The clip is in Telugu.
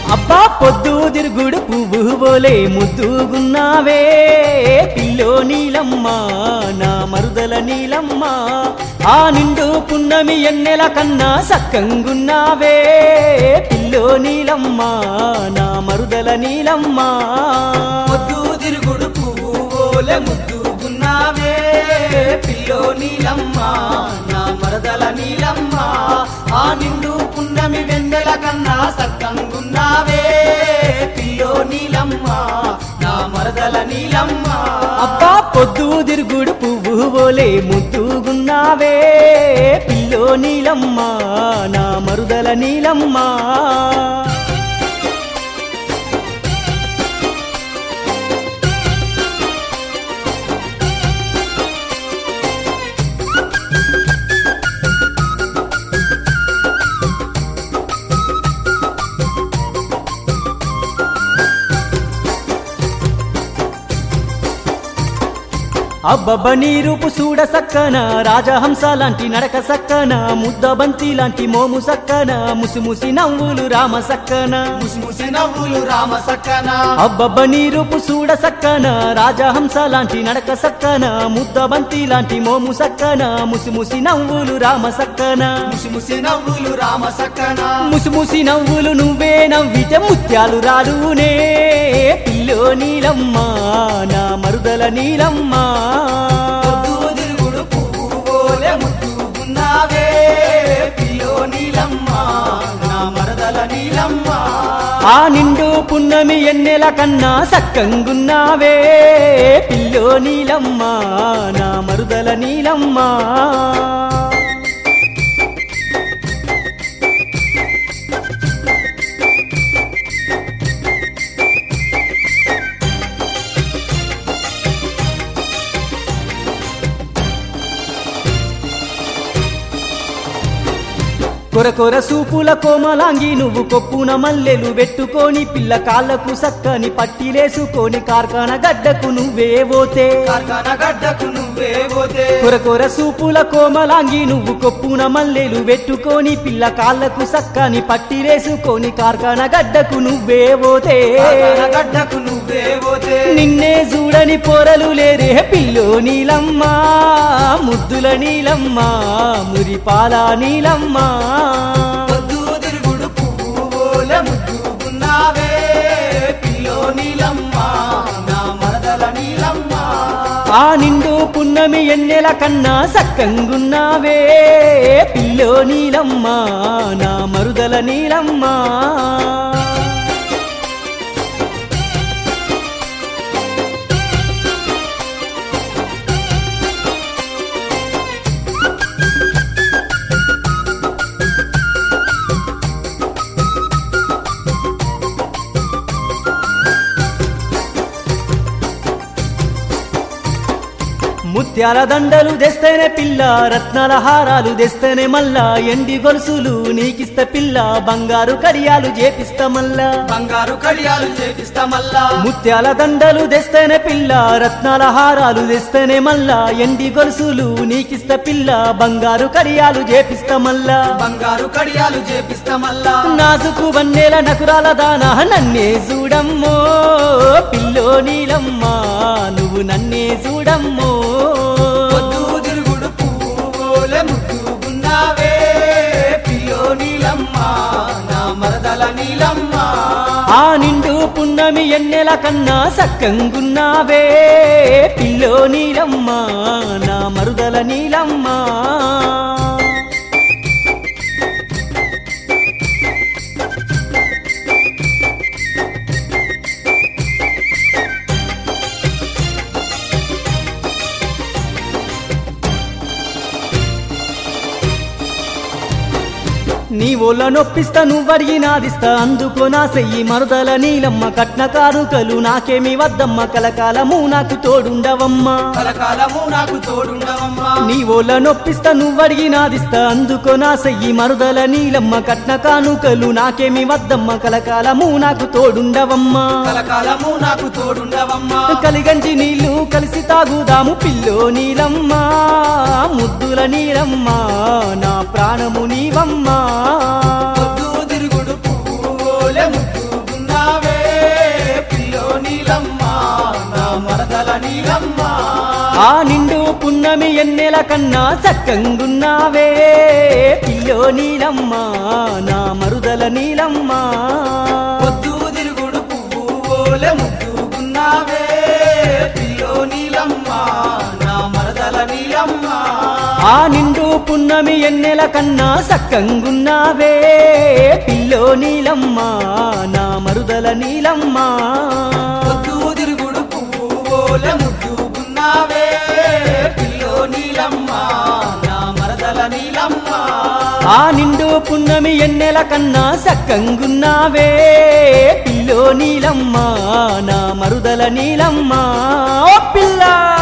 అబ్బా పొద్దు తిరుగుడు పువ్వు బోలే ముద్దుగున్నావే పిల్లో నీలమ్మ నా మరుదల నీలమ్మ ఆ నిండు పున్నమి ఎన్నెల కన్నా సక్కంగున్నావే పిల్లో నీలమ్మ నా మరుదల నీలమ్మ ముద్దు తిరుగుడు పువ్వు ఓలె ముద్దుగున్నావే పిల్లో నీలమ్మ నా మరదల నీలమ్మ ఆ నిండు పున్నమి వెన్నెల కన్నా సక్కంగున్నావే పిల్లో నీలమ్మ నా మరదల నీలమ్మ అబ్బా పొద్దు తిరుగుడు పువ్వు బోలే ముద్దుగున్నావే పిల్లో నీలమ్మ నా మరుదల నీలమ్మ అబ్బబ్బ నీ రూపు చూడ సక్కన రాజహంస లాంటి నడక సక్కన ముద్ద బంతి లాంటి మోము సక్కన ముసిముసి నవ్వులు రామ సక్కన ముసిముసి నవ్వులు రామ సక్కన అబ్బబ్బ నీ రూపు చూడ సక్కన రాజహంస లాంటి నడక సక్కన ముద్ద బంతి లాంటి మోము సక్కన ముసిముసి నవ్వులు రామ సక్కన ముసిముసి నవ్వులు రామ సక్కన ముసిముసి నవ్వులు నువ్వే నవ్వితే ముత్యాలు రాలునే పిల్లో నీలమ్మ నా మరుదల నీలమ్మ పొద్దు తిరుగుడు పువ్వు ఓలె ముద్దుగున్నావే పిల్లో నీలమ్మ నా మరదల నీలమ్మ ఆ నిండు పున్నమి ఎన్నెల కన్నా సక్కంగున్నావే పిల్లో నీలమ్మ నా మరుదల నీలమ్మ కొర కొర సూపుల కోమలాంగి నువ్వు కొప్పున మల్లెలు పెట్టుకొని పిల్ల కాళ్ళకు సక్కని పట్టిలేసుకొని కార్ఖాన గడ్డకు నువ్వే పోతే కార్ఖాన గడ్డకు నువ్వే పోతే కొర కొర సూపుల కోమలాంగి నువ్వు కొప్పున మల్లెలు పెట్టుకొని పిల్ల కాళ్ళకు సక్కని పట్టిలేసుకొని కార్ఖాన గడ్డకు నువ్వే పోతే కార్ఖాన గడ్డకు నువ్వే పోతే నిన్నే చూడని పొరలు లేరే పిల్లో నీలమ్మ ముద్దుల నీలమ్మ మురిపాల నీలమ్మ పొద్దు తిరుగుడు పువ్వు ఓలె ముద్దుగున్నావే పిల్లో నీలమ్మ నా మరదల నీలమ్మ ఆ నిండు పున్నమి ఎన్నెల కన్నా సక్కంగున్నావే పిల్లో నీలమ్మ నా మరుదల నీలమ్మ ముత్యాల దండలు తెస్తేనే పిల్ల రత్నాల హారాలు తెస్తేనే మల్లా ఎండి గొలుసులు నీకిస్త పిల్ల బంగారు కడియాలు చేపిస్తా మల్లా బంగారు కడియాలు చేపిస్తా మల్లా ముత్యాల దండలు తెస్తేనే పిల్ల రత్నాల హారాలు తెస్తేనే మల్లా ఎండి గొలుసులు నీకిస్త పిల్ల బంగారు కడియాలు చేపిస్తా మల్లా బంగారు కడియాలు చేపిస్తా మల్లా నాజుకు వన్నెల నకురాల దానా నన్నే చూడమ్మో పిల్లో నీలమ్మ నువ్వు నన్నే చూడమ్మో పొద్దు తిరుగుడు పువ్వులే ముద్దుగున్నావే పిల్లో నీలమ్మ నా మరదల నీలమ్మ ఆ నిండు పున్నమి ఎన్నెల కన్నా సక్కంగున్నావే పిల్లో నీలమ్మ నా మరుదల నీలమ్మ నీ ఒళ్ళ నొప్పిస్తా నువ్వడిగినాదిస్తా అందుకో నా సెయ్యి మరుదల నీలమ్మ కట్న కానుకలు నాకేమి వద్దమ్మ కలకాలము నాకు తోడుండవమ్మా కలకాలము నాకు తోడుండవమ్మా నీ ఓల నొప్పిస్తా నువ్వడిగినాదిస్తా అందుకో నా సెయ్యి మరుదల నీలమ్మ కట్న కానుకలు నాకేమి వద్దమ్మ కలకాలము నాకు తోడుండవమ్మా కలకాలము నాకు తోడుండవమ్మా కలిగంజి నీళ్లు కలిసి తాగుదాము పిల్లో నీలమ్మ ముద్దుల నీలమ్మ నా ప్రాణము నీవమ్మా పొద్దు తిరుగుడు పువ్వులే ముద్దు ఆ నిండు పున్నమి ఎన్నెల కన్నా చక్కంగున్నావే పిల్లో నీలమ్మ నా మరుదల నీలమ్మ పొద్దు తిరుగుడు పువ్వు ఓలే ముద్దుకున్నావే పిల్లో నీలమ్మ నా మరదల నీలమ్మ ఆ నిండు పున్నమి ఎన్నెల కన్నా సక్కంగున్నావే పిల్లో నీలమ్మ నా మరుదల నీలమ్మ పొద్దు తిరుగుడు పువ్వు ఓలే ముద్దుకున్నావే పిల్లో నీలమ్మ నా మరదల నీలమ్మ ఆ నిండు పున్నమి ఎన్నెల కన్నా సక్కంగున్నావే పిల్లో నీలమ్మ నా మరుదల నీలమ్మ ఓ పిల్ల